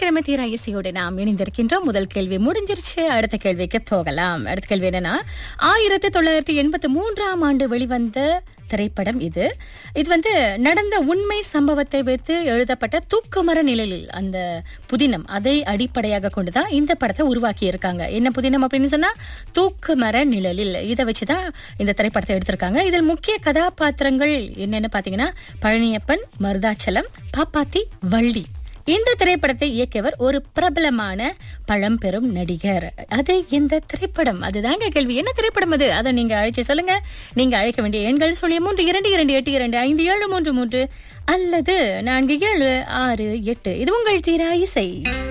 வெள்ளிக்கிழமை தீரா இசையோடு நாம் இணைந்திருக்கின்றோம் முதல் கேள்வி முடிஞ்சிருச்சு அடுத்த கேள்விக்கு போகலாம் அடுத்த கேள்வி என்னன்னா ஆயிரத்தி தொள்ளாயிரத்தி எண்பத்தி மூன்றாம் ஆண்டு வெளிவந்த திரைப்படம் இது இது வந்து நடந்த உண்மை சம்பவத்தை வைத்து எழுதப்பட்ட தூக்குமர நிலையில் அந்த புதினம் அதை அடிப்படையாக கொண்டுதான் இந்த படத்தை உருவாக்கி இருக்காங்க என்ன புதினம் அப்படின்னு சொன்னா தூக்குமர நிழலில் இதை வச்சுதான் இந்த திரைப்படத்தை எடுத்திருக்காங்க இதில் முக்கிய கதாபாத்திரங்கள் என்னன்னு பாத்தீங்கன்னா பழனியப்பன் மருதாச்சலம் பாப்பாத்தி வள்ளி இந்த திரைப்படத்தை இயக்கியவர் ஒரு பிரபலமான பழம்பெரும் நடிகர் அது இந்த திரைப்படம் அதுதாங்க கேள்வி என்ன திரைப்படம் அது அதை நீங்க அழைச்சு சொல்லுங்க நீங்க அழைக்க வேண்டிய எண்கள் சொல்லிய மூன்று இரண்டு இரண்டு எட்டு இரண்டு ஐந்து ஏழு மூன்று மூன்று அல்லது நான்கு ஏழு ஆறு எட்டு இது உங்கள் தீரா இசை